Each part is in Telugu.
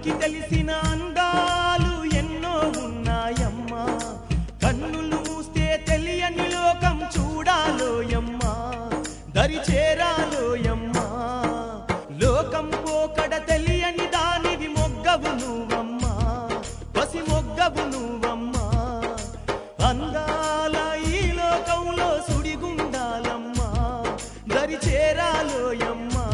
కంటికి తెలిసిన అందాలు ఎన్నో ఉన్నాయమ్మా కన్నులు మూస్తే తెలియని లోకం చూడాలోయమ్మా దరి చేరాలోయమ్మా లోకం పోకడ తెలియని దానివి మొగ్గవు నువ్వమ్మా పసి మొగ్గవు నువ్వమ్మా అందాల ఈ లోకంలో సుడిగుండాలమ్మా దరి చేరాలోయమ్మా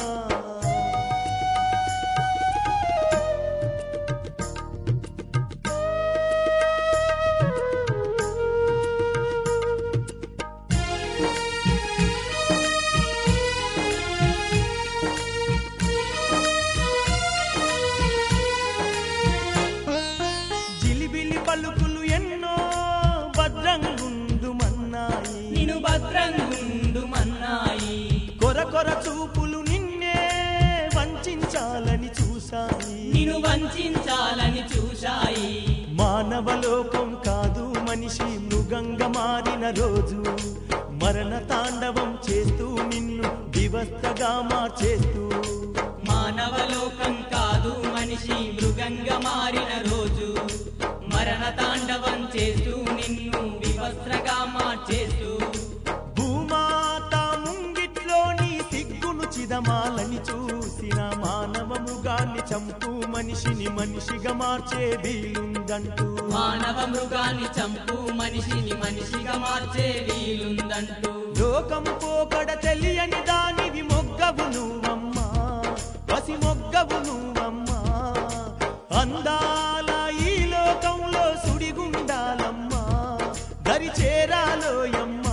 జిలిబిలి పలుకులు ఎన్నో భద్రంగుందు మన్నాయి నిను భద్రంగుండు మన్నాయి కొర కొర చూపులు నిన్నే వంచాలని చూశాయి నిను వంచాలని చూశాయి మానవ లోకం కాదు మనిషి మృగంగా మారిన రోజు మరణ తాండవం చేస్తూ నిన్ను వివస్థగా మార్చేస్తూ మానవ లోకం కాదు మనిషి మృగంగా మారిన రోజు మరణ తాండవం చేస్తూ నిన్ను వివస్త్రగా మార్చేస్తూ భూమాత ముంగిట్లోని సిగ్గును చిదమాలని చూసిన మానవముగాన్ని చంపు మనిషిని మనిషిగా మార్చే వీలుందంటూ మానవ మృగాన్ని చంపు మనిషిని మనిషిగా మార్చే వీలుందంటూ లోకం పోకడ తెలియని దానివి మొగ్గవు నువ్వమ్మా పసి మొగ్గవు నువ్వమ్మా అందాల ఈ లోకంలో సుడిగుండాలమ్మా దరి చేరాలోయమ్మా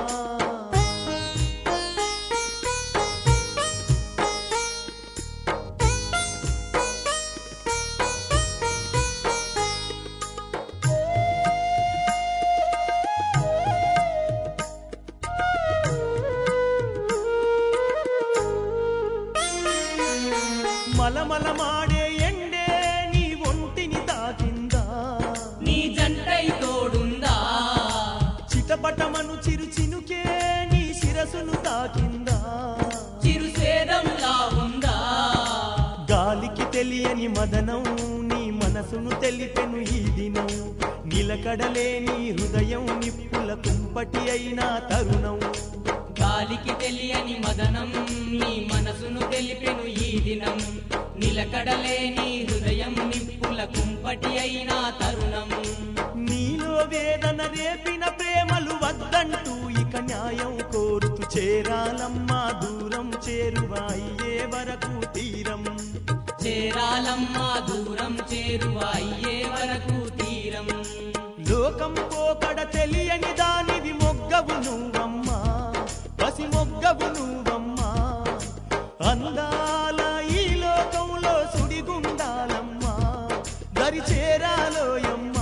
మలమల మాడే ఎండే నీ ఒంటిని తాకిందా నీ జంటై తోడుందా చిటపటమను చిరు చినుకే నీ శిరసును తాకిందా చిరు స్వేదంలా ఉందా గాలికి తెలియని మదనం నీ మనసును తెలిపెను ఈ దినం నిలకడలేని హృదయం నిప్పుల కుంపటి అయిన తరుణం గాలికి తెలియని మదనం నీ మనసును తెలిపెను ఈ దినం నిలకడలేని హృదయం నిప్పుల కుంపటి అయిన తరుణం నీలో వేదన రేపిన ప్రేమలు వద్దంటూ ఇక న్యాయం కోరుతూ చేరాలమ్మా దూరం చేరువాయ్యే వరకు తీరం చేరాలమ్మా దూరం చేరువ అయ్యే వరకు తీరం లోకం పోకడ తెలియని దానివి మొగ్గవు నువ్వమ్మా పసి మొగ్గవు నువ్వమ్మా అందాల ఈ లోకంలో సుడిగుండాలమ్మా దరి చేరాలోయమ్మా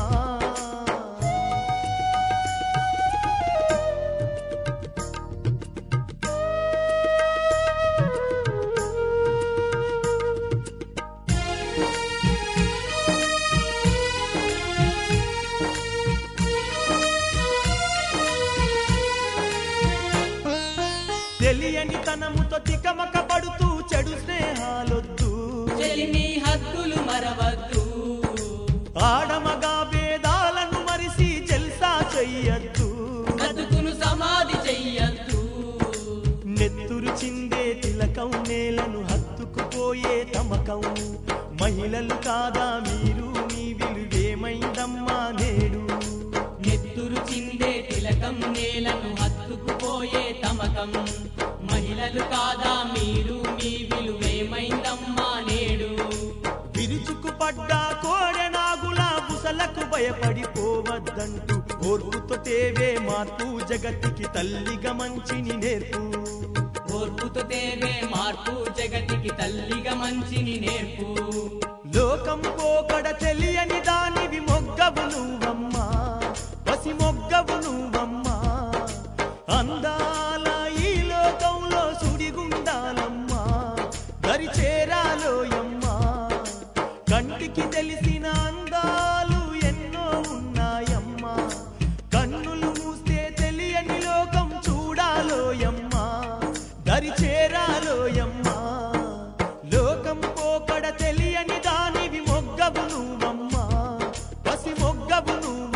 తెలియని తనముతో తికమక పడుతూ చెడు స్నేహాలొద్దు చెలిమి హద్దులు మరవద్దు ఆడమగా భేదాలను మరిసి జల్సా చెయ్యొద్దు బతుకును సమాధి చెయ్యద్దు నెత్తురు చిందే తిలకం నేలను హత్తుకుపోయే తమకం మహిళలు కాదా మీరు మీ విలువేమైందమ్మా నేడు నెత్తురు చిందే తిలకం నేలను హత్తుకుపోయే తమకం మహిళలు కాదా మీరు మీ విలువేమైందమ్మా నేడు విరుచుకు పడ్డ కోడెనాగుల బుసలకు భయపడిపోవద్దంటూ ఓర్పుతో తేవే మార్పు జగత్తుకి తల్లిగా మంచిని నేర్పు ఓర్పుతో తేవే మార్పు జగతికి తల్లిగా మంచిని నేర్పు లోకం పోకడ తెలియని దానివి మొగ్గవు నువ్వమ్మా పసి మొగ్గవు నువ్వమ్మా అందాల ఈ లోకంలో సుడిగుండాలమ్మా దరి చేరాలోయమ్మా కంటికి తెలిసిన అందాలు ఎన్నో ఉన్నాయమ్మా కన్నులు మూస్తే తెలియని లోకం చూడాలోయమ్మా దరి చేరాలోయమ్మా లోకం పోకడ తెలియని దాని మొగ్గవు నువ్వు